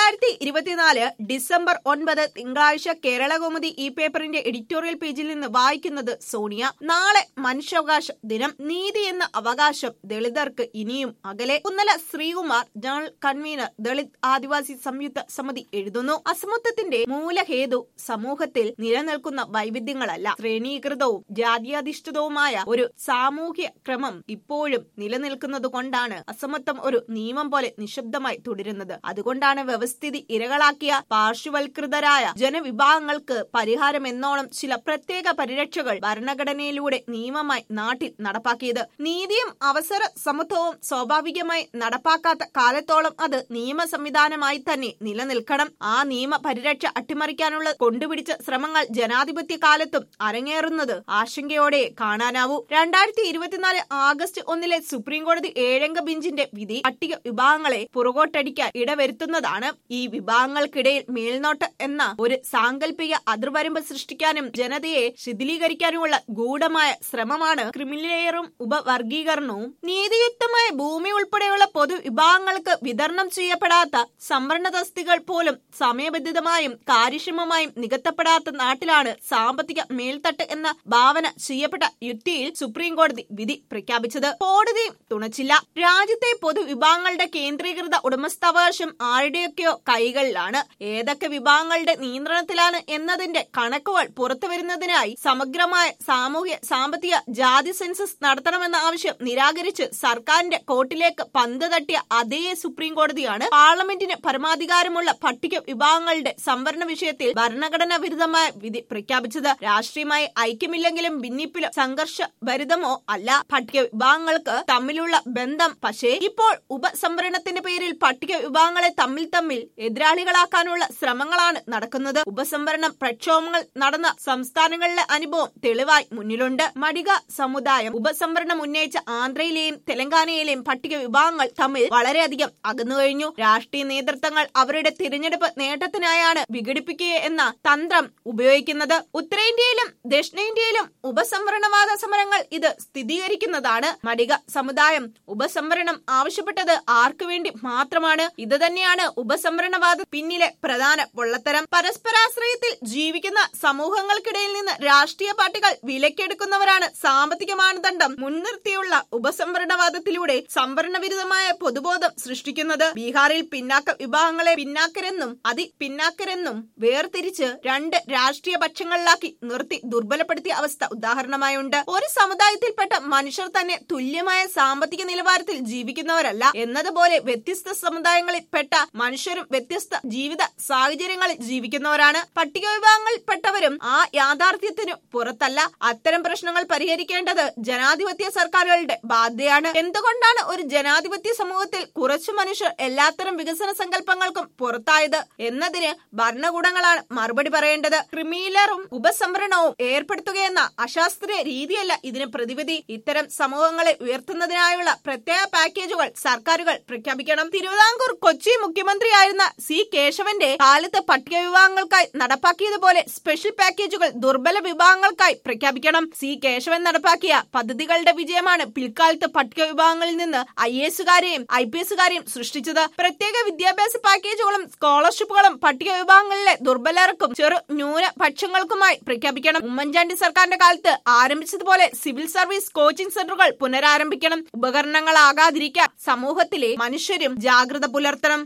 രണ്ടായിരത്തി ഇരുപത്തിനാല് ഡിസംബർ ഒൻപത് തിങ്കളാഴ്ച കേരളകൗമുദി ഈ പേപ്പറിന്റെ എഡിറ്റോറിയൽ പേജിൽ നിന്ന് വായിക്കുന്നത് സോണിയ നാളെ മനുഷ്യാവകാശ ദിനം നീതി എന്ന അവകാശം ദളിതർക്ക് ഇനിയും അകലെ കുന്നല ശ്രീകുമാർ ജനറൽ കൺവീനർ ദളിത് ആദിവാസി സംയുക്ത സമിതി എഴുതുന്നു അസമത്വത്തിന്റെ മൂലഹേതു സമൂഹത്തിൽ നിലനിൽക്കുന്ന വൈവിധ്യങ്ങളല്ല ശ്രേണീകൃതവും ജാതിയാധിഷ്ഠിതവുമായ ഒരു സാമൂഹ്യ ക്രമം ഇപ്പോഴും നിലനിൽക്കുന്നത് കൊണ്ടാണ് അസമത്വം ഒരു നിയമം പോലെ നിശബ്ദമായി തുടരുന്നത് അതുകൊണ്ടാണ് വ്യവസ്ഥിതി ഇരകളാക്കിയ പാർശ്വവൽകൃതരായ ജനവിഭാഗങ്ങൾക്ക് പരിഹാരം എന്നോണം ചില പ്രത്യേക പരിരക്ഷകൾ ഭരണഘടനയിലൂടെ നിയമമായി നാട്ടിൽ നടപ്പാക്കിയത് നീതിയും അവസര സമത്വവും സ്വാഭാവികമായി നടപ്പാക്കാത്ത കാലത്തോളം അത് നിയമ സംവിധാനമായി തന്നെ നിലനിൽക്കണം ആ നിയമ പരിരക്ഷ അട്ടിമറിക്കാനുള്ള കൊണ്ടുപിടിച്ച ശ്രമങ്ങൾ ജനാധിപത്യ കാലത്തും അരങ്ങേറുന്നത് ആശങ്കയോടെ കാണാനാവൂ രണ്ടായിരത്തി ഇരുപത്തിനാല് ആഗസ്റ്റ് ഒന്നിലെ സുപ്രീം കോടതി ഏഴംഗ ബെഞ്ചിന്റെ വിധി പട്ടിക വിഭാഗങ്ങളെ പുറകോട്ടടിക്കാൻ ഇടവരുത്തുന്നതാണ് ഈ വിഭാഗങ്ങൾക്കിടയിൽ മേൽനോട്ട എന്ന ഒരു സാങ്കല്പിക അതിർവരമ്പ് സൃഷ്ടിക്കാനും ജനതയെ ശിഥിലീകരിക്കാനുമുള്ള ഗൂഢമായ ശ്രമമാണ് ക്രിമിനലേറും ഉപവർഗീകരണവും നീതിയുക്തമായ ഭൂമി ഉൾപ്പെടെയുള്ള പൊതുവിഭാഗങ്ങൾക്ക് വിതരണം ചെയ്യപ്പെടാത്ത സംവരണ തസ്തികൾ പോലും സമയബന്ധിതമായും കാര്യക്ഷമമായും നികത്തപ്പെടാത്ത നാട്ടിലാണ് സാമ്പത്തിക മേൽത്തട്ട് എന്ന ഭാവന ചെയ്യപ്പെട്ട യുക്തിയിൽ സുപ്രീം കോടതി വിധി പ്രഖ്യാപിച്ചത് കോടതിയും തുണച്ചില്ല രാജ്യത്തെ പൊതുവിഭാഗങ്ങളുടെ കേന്ദ്രീകൃത ഉടമസ്ഥാവകാശം ആരുടെയൊക്കെയോ കൈകളിലാണ് ഏതൊക്കെ വിഭാഗങ്ങളുടെ നിയന്ത്രണത്തിലാണ് എന്നതിന്റെ കണക്കുകൾ പുറത്തുവരുന്നതിനായി സമഗ്രമായ സാമൂഹ്യ സാമ്പത്തിക ജാതി സെൻസസ് നടത്തണമെന്ന ആവശ്യം നിരാകരിച്ച് സർക്കാരിന്റെ കോർട്ടിലേക്ക് പന്ത് തട്ടിയ അതേ സുപ്രീം കോടതിയാണ് പാർലമെന്റിന് പരമാധികാരമുള്ള പട്ടിക വിഭാഗങ്ങളുടെ സംവരണ വിഷയത്തിൽ ഭരണഘടനാ വിരുദ്ധമായ വിധി പ്രഖ്യാപിച്ചത് രാഷ്ട്രീയമായി ഐക്യമില്ലെങ്കിലും ഭിന്നിപ്പിലോ സംഘർഷഭരിതമോ അല്ല പട്ടിക വിഭാഗങ്ങൾക്ക് തമ്മിലുള്ള ബന്ധം പക്ഷേ ഇപ്പോൾ ഉപസംവരണത്തിന്റെ പേരിൽ പട്ടിക വിഭാഗങ്ങളെ തമ്മിൽ തമ്മിൽ എതിരാളികളാക്കാനുള്ള ശ്രമങ്ങളാണ് നടക്കുന്നത് ഉപസംവരണം പ്രക്ഷോഭങ്ങൾ നടന്ന സംസ്ഥാനങ്ങളിലെ അനുഭവം തെളിവായി മുന്നിലുണ്ട് മടിക സമുദായം ഉപസംവരണം ഉന്നയിച്ച ആന്ധ്രയിലെയും തെലങ്കാനയിലെയും പട്ടിക വിഭാഗങ്ങൾ തമ്മിൽ വളരെയധികം അകന്നു കഴിഞ്ഞു രാഷ്ട്രീയ നേതൃത്വങ്ങൾ അവരുടെ തിരഞ്ഞെടുപ്പ് നേട്ടത്തിനായാണ് വിഘടിപ്പിക്കുക എന്ന തന്ത്രം ഉപയോഗിക്കുന്നത് ഉത്തരേന്ത്യയിലും ദക്ഷിണേന്ത്യയിലും ഉപസംവരണവാദ സമരങ്ങൾ ഇത് സ്ഥിരീകരിക്കുന്നതാണ് മടിക സമുദായം ഉപസംവരണം ആവശ്യപ്പെട്ടത് ആർക്കു വേണ്ടി മാത്രമാണ് ഇത് തന്നെയാണ് ഉപസംവരണവാദ പിന്നിലെ പ്രധാന പൊള്ളത്തരം പരസ്പരാശ്രയത്തിൽ ജീവിക്കുന്ന സമൂഹങ്ങൾക്കിടയിൽ നിന്ന് രാഷ്ട്രീയ പാർട്ടികൾ വിലക്കെടുക്കുന്നവരാണ് സാമ്പത്തിക മാനദണ്ഡം മുൻനിർത്തിയുള്ള ഉപസംവരണവാദത്തിലൂടെ സംവരണ വിരുദ്ധമായ പൊതുബോധം സൃഷ്ടിക്കുന്നത് ബീഹാറിൽ പിന്നാക്ക വിഭാഗങ്ങളെ പിന്നാക്കരെന്നും അതി പിന്നാക്കരെന്നും വേർതിരിച്ച് രണ്ട് രാഷ്ട്രീയ പക്ഷങ്ങളിലാക്കി നിർത്തി ദുർബലപ്പെടുത്തിയ അവസ്ഥ ഉദാഹരണമായുണ്ട് ഒരു സമുദായത്തിൽപ്പെട്ട മനുഷ്യർ തന്നെ തുല്യമായ സാമ്പത്തിക നിലവാരത്തിൽ ജീവിക്കുന്നവരല്ല എന്നതുപോലെ വ്യത്യസ്ത സമുദായങ്ങളിൽ പെട്ട മനുഷ്യരും വ്യത്യസ്ത ജീവിത സാഹചര്യങ്ങളിൽ ജീവിക്കുന്നവരാണ് പട്ടിക വിഭാഗങ്ങളിൽപ്പെട്ടവരും ആ യാഥാർത്ഥ്യത്തിനു പുറത്തല്ല അത്തരം പ്രശ്നങ്ങൾ പരിഹരിക്കേണ്ടത് ജനാധിപത്യ സർക്കാരുകളുടെ ബാധ്യതയാണ് എന്തുകൊണ്ടാണ് ഒരു ജനാധിപത്യ സമൂഹത്തിൽ കുറച്ചു മനുഷ്യർ എല്ലാത്തരം വികസന സങ്കല്പങ്ങൾക്കും പുറത്തായത് എന്നതിന് ഭരണകൂടങ്ങളാണ് മറുപടി പറയേണ്ടത് ക്രിമിനലും ഉപസംവരണവും ഏർപ്പെടുത്തുകയെന്ന അശാസ്ത്രീയ രീതിയല്ല ഇതിന് പ്രതിവിധി ഇത്തരം സമൂഹങ്ങളെ ഉയർത്തുന്നതിനായുള്ള പ്രത്യേക പാക്കേജുകൾ സർക്കാരുകൾ പ്രഖ്യാപിക്കണം തിരുവിതാംകൂർ കൊച്ചി മുഖ്യമന്ത്രിയായിരുന്ന സി കേശവന്റെ കാലത്ത് പട്ടിക വിഭാഗങ്ങൾക്കായി നടപ്പാക്കിയതുപോലെ സ്പെഷ്യൽ പാക്കേജുകൾ ദുർബല വിഭാഗങ്ങൾക്കായി പ്രഖ്യാപിക്കണം സി കേശവൻ നടപ്പാക്കിയ പദ്ധതികളുടെ വിജയമാണ് പിൽക്കാലത്ത് പട്ടിക വിഭാഗങ്ങളിൽ നിന്ന് ഐ എസുകാരെയും ഐ പി എസുകാരെയും സൃഷ്ടിച്ചത് പ്രത്യേക വിദ്യാഭ്യാസ പാക്കേജുകളും സ്കോളർഷിപ്പുകളും പട്ടിക വിഭാഗങ്ങളിലെ ദുർബലർക്കും ചെറു ന്യൂനപക്ഷങ്ങൾക്കുമായി പ്രഖ്യാപിക്കണം ഉമ്മൻചാണ്ടി സർക്കാരിന്റെ കാലത്ത് ആരംഭിച്ചതുപോലെ സിവിൽ സർവീസ് കോച്ചിംഗ് സെന്ററുകൾ പുനരാരംഭിക്കണം ഉപകരണങ്ങളാകാതിരിക്കാൻ സമൂഹത്തിലെ മനുഷ്യരും ജാഗ്രത പുലർത്തണം